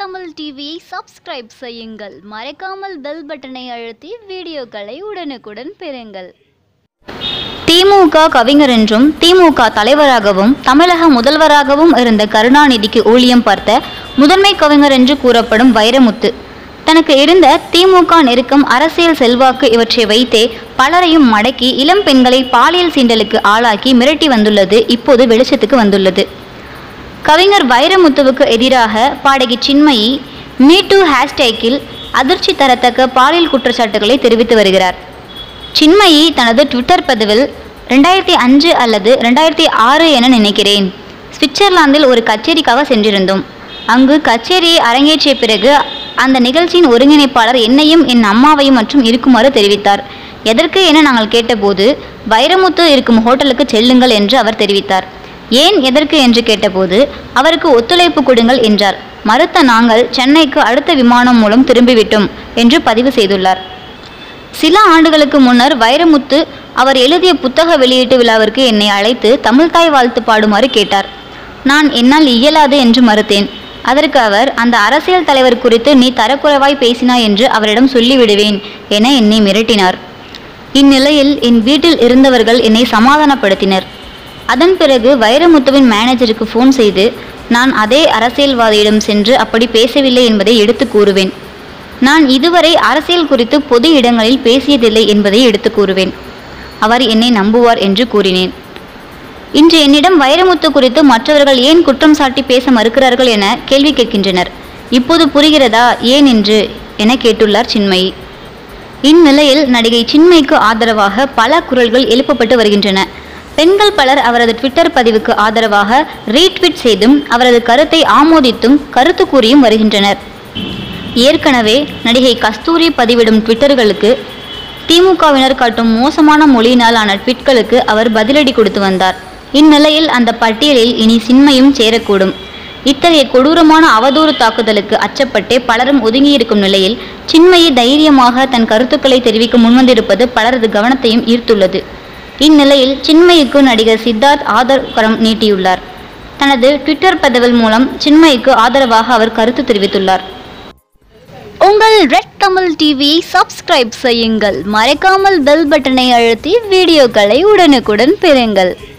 தமிழ் டிவியை சப்ஸ்கிரைப் செய்யுங்கள் மறக்காமல் பெல் பட்டனை அழுத்தி வீடியோக்களை உடனுக்குடன் பெறுங்கள் திமுக கவிஞர் என்றும் திமுக தலைவராகவும் தமிழக முதல்வராகவும் இருந்த கருணாநிதிக்கு ஊழியம் பார்த்த முதன்மை கவிஞர் என்று கூறப்படும் வைரமுத்து தனக்கு இருந்த திமுக நெருக்கம் அரசியல் செல்வாக்கு இவற்றை வைத்தே பலரையும் மடக்கி இளம் பெண்களை பாலியல் சீண்டலுக்கு ஆளாக்கி மிரட்டி வந்துள்ளது இப்போது வெளிச்சத்துக்கு வந்துள்ளது கவிஞர் வைரமுத்துவுக்கு எதிராக பாடகி சின்மயி மீ டூ ஹேஷ்டேக்கில் அதிர்ச்சி தரத்தக்க பாலியல் குற்றச்சாட்டுகளை தெரிவித்து வருகிறார் சின்மயி தனது ட்விட்டர் பதிவில் ரெண்டாயிரத்தி அஞ்சு அல்லது ரெண்டாயிரத்தி ஆறு என நினைக்கிறேன் சுவிட்சர்லாந்தில் ஒரு கச்சேரிக்காக சென்றிருந்தோம் அங்கு கச்சேரியை அரங்கேற்றிய பிறகு அந்த நிகழ்ச்சியின் ஒருங்கிணைப்பாளர் என்னையும் என் அம்மாவையும் மற்றும் இருக்குமாறு தெரிவித்தார் எதற்கு என நாங்கள் கேட்டபோது வைரமுத்து இருக்கும் ஹோட்டலுக்கு செல்லுங்கள் என்று அவர் தெரிவித்தார் ஏன் எதற்கு என்று கேட்டபோது அவருக்கு ஒத்துழைப்பு கொடுங்கள் என்றார் மறுத்த நாங்கள் சென்னைக்கு அடுத்த விமானம் மூலம் திரும்பிவிட்டோம் என்று பதிவு செய்துள்ளார் சில ஆண்டுகளுக்கு முன்னர் வைரமுத்து அவர் எழுதிய புத்தக வெளியீட்டு விழாவிற்கு என்னை அழைத்து தமிழ்தாய் வாழ்த்து பாடுமாறு கேட்டார் நான் என்னால் இயலாது என்று மறுத்தேன் அதற்கு அவர் அந்த அரசியல் தலைவர் குறித்து நீ தரக்குறைவாய் பேசினாய் என்று அவரிடம் சொல்லிவிடுவேன் என என்னை மிரட்டினார் இந்நிலையில் என் வீட்டில் இருந்தவர்கள் என்னை சமாதானப்படுத்தினர் அதன் பிறகு வைரமுத்துவின் மேனேஜருக்கு ஃபோன் செய்து நான் அதே அரசியல்வாதியிடம் சென்று அப்படி பேசவில்லை என்பதை எடுத்து கூறுவேன் நான் இதுவரை அரசியல் குறித்து பொது இடங்களில் பேசியதில்லை என்பதை எடுத்து கூறுவேன் அவர் என்னை நம்புவார் என்று கூறினேன் இன்று என்னிடம் வைரமுத்து குறித்து மற்றவர்கள் ஏன் குற்றம் சாட்டி பேச மறுக்கிறார்கள் என கேள்வி கேட்கின்றனர் இப்போது புரிகிறதா ஏன் என்று என கேட்டுள்ளார் சின்மயி இந்நிலையில் நடிகை சின்மய்க்கு ஆதரவாக பல குரல்கள் எழுப்பப்பட்டு வருகின்றன பெண்கள் பலர் அவரது ட்விட்டர் பதிவுக்கு ஆதரவாக ரீட்வீட் செய்தும் அவரது கருத்தை ஆமோதித்தும் கருத்து கூறியும் வருகின்றனர் ஏற்கனவே நடிகை கஸ்தூரி பதிவிடும் ட்விட்டர்களுக்கு திமுகவினர் காட்டும் மோசமான மொழியினாலான ட்வீட்களுக்கு அவர் பதிலடி கொடுத்து வந்தார் இந்நிலையில் அந்த பட்டியலில் இனி சின்மையும் சேரக்கூடும் இத்தகைய கொடூரமான அவதூறு தாக்குதலுக்கு அச்சப்பட்டே பலரும் ஒதுங்கியிருக்கும் நிலையில் சின்மயி தைரியமாக தன் கருத்துக்களை தெரிவிக்க முன்வந்திருப்பது பலரது கவனத்தையும் ஈர்த்துள்ளது இந்நிலையில் சின்மயிக்கு நடிகர் சித்தார்த் ஆதரகரம் நீட்டியுள்ளார் தனது ட்விட்டர் பதிவில் மூலம் சின்மயிக்கு ஆதரவாக அவர் கருத்து தெரிவித்துள்ளார் உங்கள் ரெட் தமிழ் டிவியை சப்ஸ்கிரைப் செய்யுங்கள் மறக்காமல் பெல் பட்டனை அழுத்தி வீடியோக்களை உடனுக்குடன் பெறுங்கள்